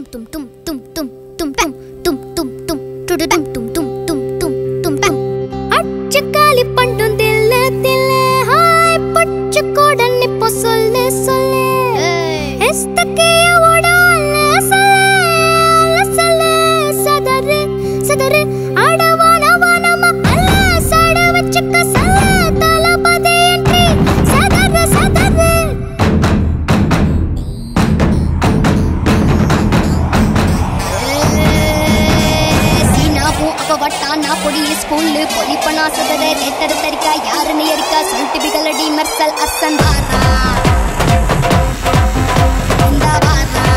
tum tum tum tum tum tum tum tum tum ടുടുടും tum tum tum tum tum tum അച്ചക്കാലി പണ്ടും തില്ല തില്ല hi പൊച്ചക്കോടൻ ഇപ്പൊ സൊല്ല് സൊല്ല് എസ്തക്കിയ ഓടാല സല്ല സല്ല സദറ് സദറ് അടവാന വനമ അല്ല സട വച്ചക്ക സല്ല തലപതി എൻട്രി സദറ് സദറ് சீனாவும் அவ வட்டானா பொடி ஸ்கூல்லு பொலிப்பனா சதத ரேத்தர தரிக்கா யாருன்னு எரிக்கா சொல்லிட்டு பிகலடி மெர்சல் அசன் வாரா இந்த வாரா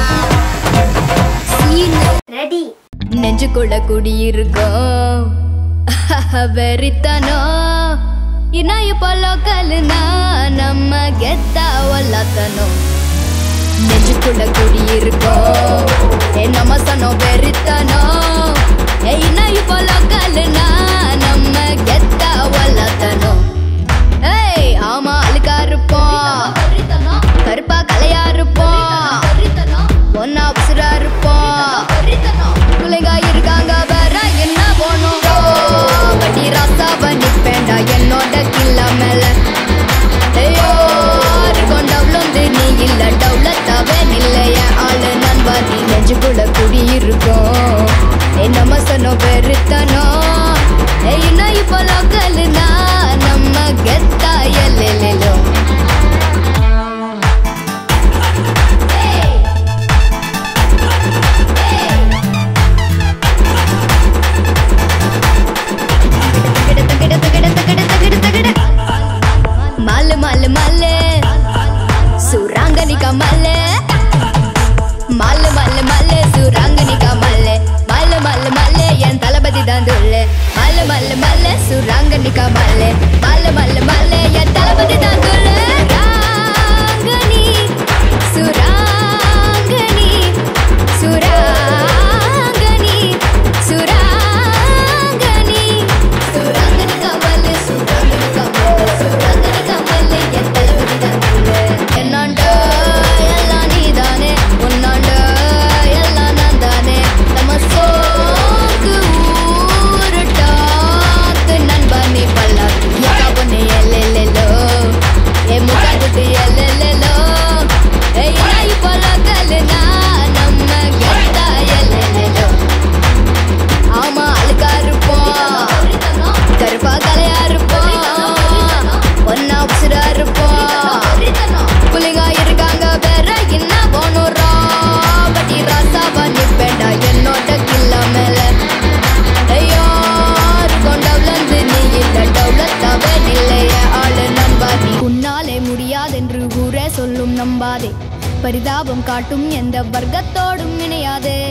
சீனு ரெடி நெஞ்சுக்குள்ள குடியிருக்கோம் வெறித்தனோ இனாய பொலோக்கல்னா நம்ம கெத்தா ஒல்லாத்தனும் நெஞ்சுக்குள்ள குடியிருக்கோம் ஏ நம்ம சனோ வெறித்தனோ ஏ இனாய பொலோக்கல்னா நம்ம கெத்தா ஒல்லாத்தனும் ஏய் ஆமா அழுக்கா இருப்போம் கருப்பா கலையா இருப்போம் ஒன்னா உசுரா இருப்போம் பிள்ளைங்க இருக்காங்க வேற என்ன போனோம் வட்டி ராசாவ நிப்பேண்டா என்னோட கில்ல மேல ஐயோ கொண்டவளுந்து நீ இல்ல டவுலத்தாவே நில்லைய ஆளு நண்பா நீ நெஞ்சுக்குள்ள குடியிருக்கோம் ஏ நம்ம சொன்னோம் பெருத்தனோ ஏ இன்னும் இப்போ லோக்கல்னா நம்ம கெத்தா எல்லையிலோ மல்லு மல்லு மல்லு சுராங்கனிக்கா மல்லு மல்லு மல்லு மல்லு சுராங்கனிக்கா மல்லு மல்லு மல்லு மல்லு என் தளபதி தான் துள்ளு மல்லு மல்லு மல்லு சுராங்கனிக்கா மல்லு மல்லு மல்லு மல்லு என் தளபதி தான் துள்ளு ராங்கனி சுராங்கனி சுராங்கனி சுராங்கனி சுராங்கனி கமலு சுராங்கனி கமலு சுராங்கனி கமலு என் தளபதி தான் துள்ளு என்னாண்ட எல்லாம் நீதானே உன்னாண்ட எல்லாம் நான் தானே நம்ம சோக்கு ஊரு டாக்கு நண்பா நீ பல்லாக்கு எக்கா பொண்ணு எல்லெல்லோ ஏ முக்கா குட்டி எல்லெல்லோ ஏய் நாய் பழக்கல்னா நம்ம கெத்தா எல்லெல்லோ ஆமா அழுக்கா இருப்போம் கருப்பா கலையா இருப்போம் ஒன்னா உசுரா இருப்போம் புள்ளிங்க இருக்காங்க வேற என்ன போனுறா பட்டி ராசாவா நிப்பேண்டா என்னோட கில்ல மேல ஐயோ கொண்டவுலந்து நீ இல்ல டவுலத்தாவே நில்லைய ஆளு நண்பா நீ உன்னாலே முடியாதென்று ஊரே சொல்லும் நம்பாதே பரிதாபம் காட்டும் எந்த வர்க்கத்தோடும் இணையாதே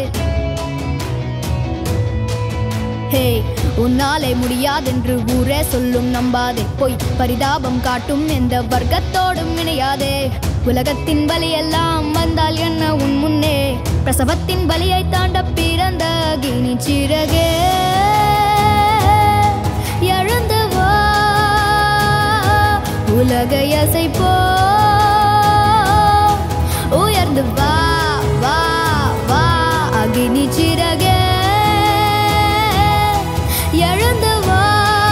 ஹே உன்னாலே முடியாதென்று ஊரே சொல்லும் நம்பாதே பொய் பரிதாபம் காட்டும் எந்த வர்க்கத்தோடும் இணையாதே உலகத்தின் பலியெல்லாம் வந்தால் என்ன உன் முன்னே பிரசவத்தின் பலியை தாண்ட பிறந்த கினி சிறகே எழுந்து வா உலகை அசைப்போ உயர்ந்து வா வா வா அகினி சிறகே எழுந்து வா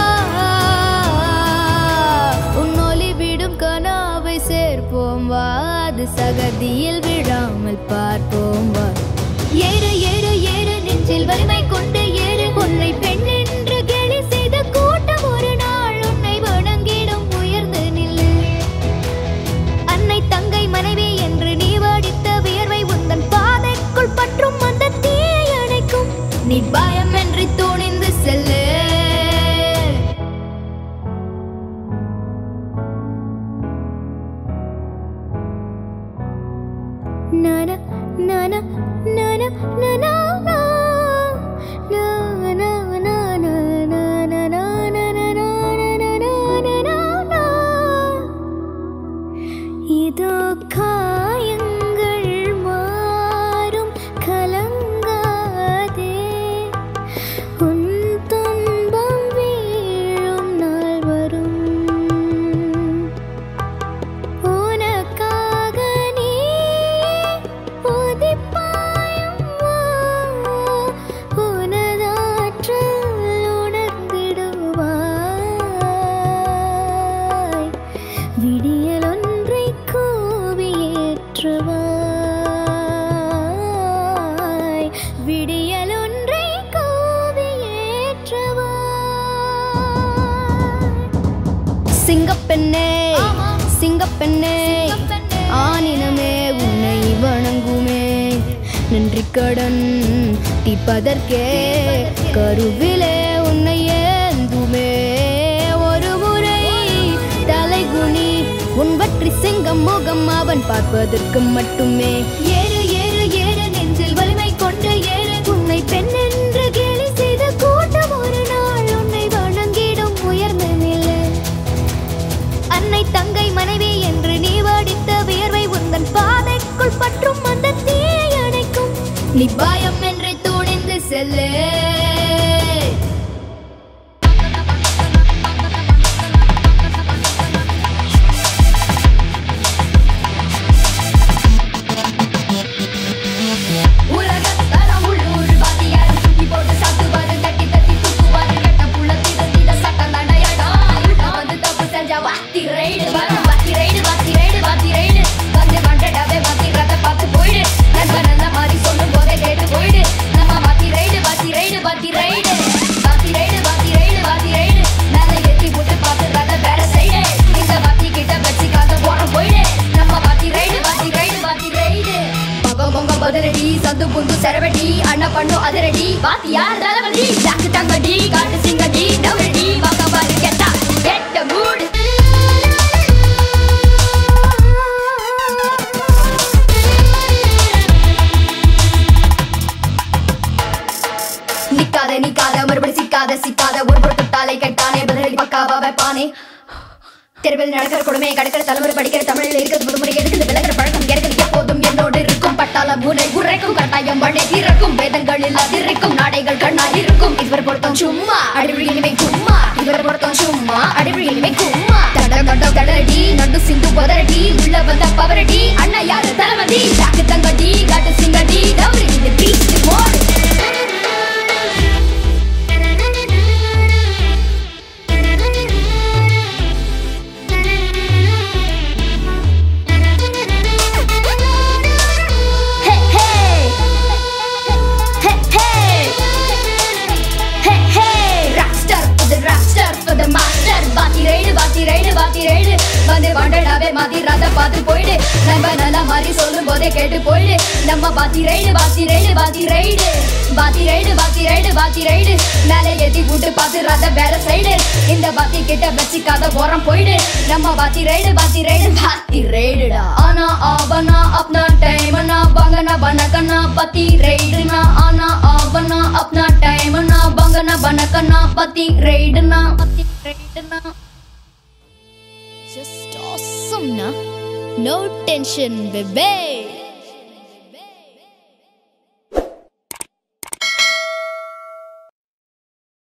உன்னொலி விடும் கனாவை சேர்ப்போம் வா அது சகதியில் விழாமல் பார்ப்போம் வா ஏறு ஏறு ஏறு நெஞ்சில் வலிமை கொண்டு ஏறு உன்னை பெண் என்று கேலி செய்த கூட்டம் ஒரு நாள் உன்னை வணங்கிடும் உயர்ந்து நில்லு அன்னை தங்கை மனைவி என்று நீ வடித்த வியர்வை உந்தன் பாதைக்குள் பற்றும் அந்த தீயை அணைக்கும் நீ பயமின்றி துணிந்து செல்லு நன நன நன நன இதோ காயங்கள் மாறும் கலங்காதே உன் துன்பம் வீழும் நாள் வரும் உனக்காக நீ உதிப்பாயும் சிங்கப்பெண்ணே ஆனினமே உன்னை வணங்குமே நன்றி கடன் தீர்ப்பதற்கே கருவிலே உன்னை ஏந்துமே ஒரு முறை தலைகுனி உன் பற்றி சிங்கம் முகம் அவன் பார்ப்பதற்கு மட்டுமே ஏறு ஏறு ஏறு நெஞ்சில் வலிமை கொண்ட ஏறு உன்னை பெண் என்று கேலி செய்த கூட்டம் ஒரு நாள் உன்னை வணங்கிடும் உயர்ந்த நிலை அன்னை தங்கை மனைவி என்று நீ வடித்த வியர்வை உந்தன் பாதைக்குள் பற்றும் அந்த தீயை அணைக்கும் நீ பயம் என்று துணிந்து செல்லே உலகத்தரம் உள்ளூர் வாத்தியார் தூக்கி போட்டு சாத்துவாரு தட்டி தட்டி தூக்குவாரு கெட்ட புள்ள திறந்திட சட்டம் தண்டையடா நான் வந்து தப்பு செஞ்சா வாத்தி ரைடு வரும் வாத்தி ரைடு வாத்தி ரைடு வாத்தி ரைடு வந்து வண்டடாவே வாத்தி ரத பார்த்து போயிடு நண்பன் நல்ல மாதிரி சொல்லும் போதே கேட்டு போயிடு நம்ம வாத்தி ரைடு வாத்தி ரைடு வாத்தி ரைடு வாத்தி ரைடு வாத்தி ரைடு வாத்தி ரைடு மேல ஏத்தி போட்டு பார்த்து ரத வேற சைடு இந்த வாத்தி கிட்ட வச்சுக்காத போறோம் போயிடு நம்ம வாத்தி ரைடு வாத்தி ரைடு வாத்தி ரைடு பகம் பொங்க பதிலடி சந்து புந்து சரவடி அண்ணா பண்ணு அதிரடி வாத்தியார் தலைவலி ஜாக்கு தங்கடி காட்டு சிங்கடி டவுரடி வாங்க பாரு கெட்டா கெட்ட மூடு நிக்காத நிக்காத மறுபடி சிக்காத சிக்காத ஒரு பொருட்டு தாலை கட்டானே பதிலடி பக்காவா வைப்பானே தெருவில் நடக்கிற கொடுமை கடக்கிற தலைமுறை படிக்கிற தமிழில் இருக்கிற முதுமுறை எடுக்குது விளங்குற பழக்கம் இருக்குது எப்போதும் என்னோடு இருக்கும் பட்டாள மூளை உரைக்கும் கட்டாயம் வழி திறக்கும் வேதங்களில் அதிர்க்கும் நாடைகள் கண்ணால் இருக்கும் இதுவரை பொருத்தம் சும்மா அடிவழி இனிமை கும்மா இதுவரை பொருத்தம் சும்மா அடிவழி இனிமை கும்மா தட கட்ட கடலடி நடு சிந்து பதரடி உள்ள வந்த பவரடி அண்ணா யாரு தளபதி சாக்கு தங்கடி காட்டு சிங்கடி டவுரி இது beast mode Hey, hey. Hey, hey. Hey, hey. Rockstar for the rockstar for the master. பாத்தி ரைடு பாத்தி ரைடு பாத்தி ரைடு வந்து வண்டடாவே மாத்தி ராத பார்த்து போயிடு நம்ம நல்லா மாதிரி சொல்லும் போதே கேட்டு போயிடு நம்ம பாத்தி ரைடு பாத்தி ரைடு பாத்தி ரைடு பாத்தி ரைடு பாத்தி ரைடு பாத்தி ரைடு மேலே ஏத்தி கூட்டு பார்த்து ராத வேற சைடு இந்த பாத்தி கிட்ட வச்சுக்காத போறோம் போயிடு நம்ம பாத்தி ரைடு பாத்தி ரைடு பாத்தி ரைடுடா ஆனா ஆவனா अपना टाइम ना बंगना बनकना पति रेडना आना आवना अपना टाइम ना बंगना बनकना पति रेडना पति रेडना just awesome na no tension baby